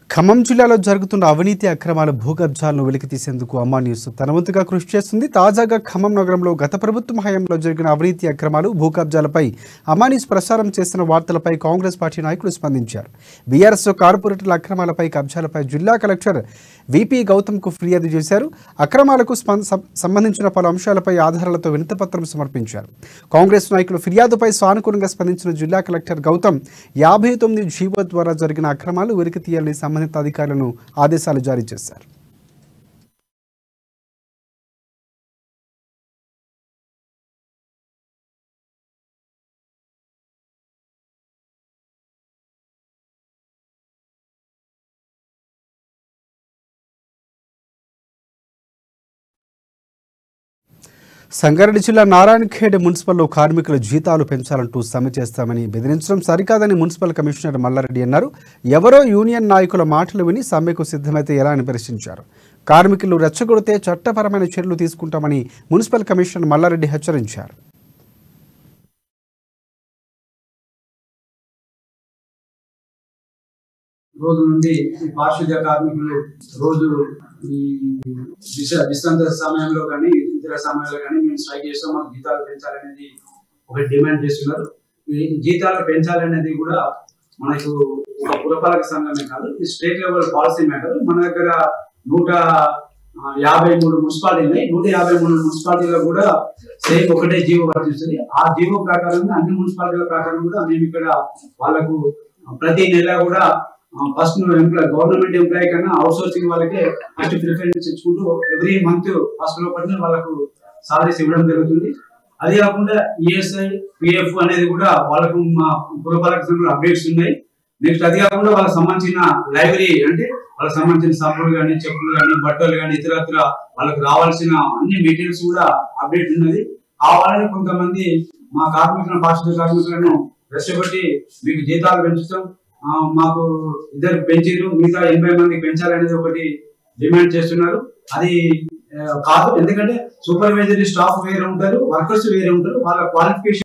ఖమ్మం జిల్లాలో జరుగుతున్న అవినీతి అక్రమాల భూ కబ్జాలను వెలికితీసేందుకు అమ్మా న్యూస్ తన వంతుగా కృషి చేస్తుంది తాజాగా ఖమ్మం నగరంలో గత ప్రభుత్వం హయాంలో జరిగిన అవినీతి అక్రమాలు భూ కబ్జాలపై అమ్మా న్యూస్ ప్రసారం చేస్తున్న వార్తలపై కాంగ్రెస్ పార్టీ నాయకులు స్పందించారు బీఆర్ఎస్ కార్పొరేటర్ల అక్రమాలపై కబ్జాలపై జిల్లా కలెక్టర్ విపి గౌతమ్కు ఫిర్యాదు చేశారు అక్రమాలకు స్పం- సం- సంబంధించిన పలు అంశాలపై ఆధారాలతో వినతిపత్రం సమర్పించారు కాంగ్రెస్ నాయకులు ఫిర్యాదుపై సానుకూలంగా స్పందించిన జిల్లా కలెక్టర్ గౌతమ్ యాభై తొమ్మిది జీవో ద్వారా జరిగిన అక్రమాలు వెలికి తీయాలని సంబంధిత అధికారులను ఆదేశాలు జారీ చేశారు సంగారెడ్డి జిల్లా నారాయణఖేడ్ మున్సిపల్లో కార్మికుల జీతాలు పెంచాలంటూ సమ్మె చేస్తామని బెదిరించడం సరికాదని మున్సిపల్ కమిషనర్ మల్లారెడ్డి అన్నారు ఎవరో యూనియన్ నాయకుల మాటలు విని సమ్మెకు సిద్ధమైతే ఎలా అని ప్రశ్నించారు కార్మికులు రెచ్చగొడితే చట్టపరమైన చర్యలు తీసుకుంటామని మున్సిపల్ కమిషనర్ మల్లారెడ్డి హెచ్చరించారు రోజు నుండి ఈ పారిశుద్ధ్య కార్మికులు రోజు ఈ విశ విశ్రాంత సమయంలో కానీ ఇతర సమయంలో కానీ మేము స్ట్రైక్ చేస్తాం మాకు జీతాలు పెంచాలనేది ఒక డిమాండ్ చేస్తున్నారు ఈ జీతాలు పెంచాలనేది కూడా మనకు ఒక పురపాలక సంఘమే కాదు ఈ స్టేట్ లెవెల్ పాలసీ మ్యాటర్ మన దగ్గర నూట ఆ, యాభై మూడు మున్సిపాలిటీలు ఉన్నాయి నూట యాభై మూడు మున్సిపాలిటీలో కూడా సేమ్ ఒకటే జీవో వర్తిస్తుంది ఆ జీవో ప్రకారం అన్ని మున్సిపాలిటీల ప్రకారం కూడా మేము ఇక్కడ వాళ్ళకు ప్రతి నెల కూడా ఫస్ట్ ఎంప్లాయ్ గవర్నమెంట్ ఎంప్లాయీ కన్నా అవుట్ సోర్సింగ్ వాళ్ళకే ఫస్ట్ ప్రిఫరెన్స్ ఇచ్చుకుంటూ ఎవ్రీ మంత్ ఫస్ట్ లోపలనే వాళ్ళకు సాలరీస్ ఇవ్వడం జరుగుతుంది అదే కాకుండా ఈఎస్ఐ పిఎఫ్ అనేది కూడా వాళ్ళకు మా పురపాలక సంఘంలో అప్డేట్స్ ఉన్నాయి నెక్స్ట్ అది కాకుండా వాళ్ళకి సంబంధించిన లైబ్రరీ అంటే వాళ్ళకి సంబంధించిన సబ్బులు కానీ చెప్పులు కానీ బట్టలు కానీ ఇతరత్ర వాళ్ళకి రావాల్సిన అన్ని మెటీరియల్స్ కూడా అప్డేట్ ఉన్నది కావాలని కొంతమంది మా కార్మికులను పారిశుద్ధ్య కార్మికులను రెచ్చగొట్టి మీకు జీతాలు పెంచుతాం ఆ, మాకు ఇద్దరు పెంచారు మిగతా ఎనభై మంది పెంచాలనేది ఒకటి డిమాండ్ చేస్తున్నారు అది ఆ, కాదు ఎందుకంటే సూపర్వైజరీ స్టాఫ్ వేరే ఉంటారు వర్కర్స్ వేరే ఉంటారు వాళ్ళ క్వాలిఫికేషన్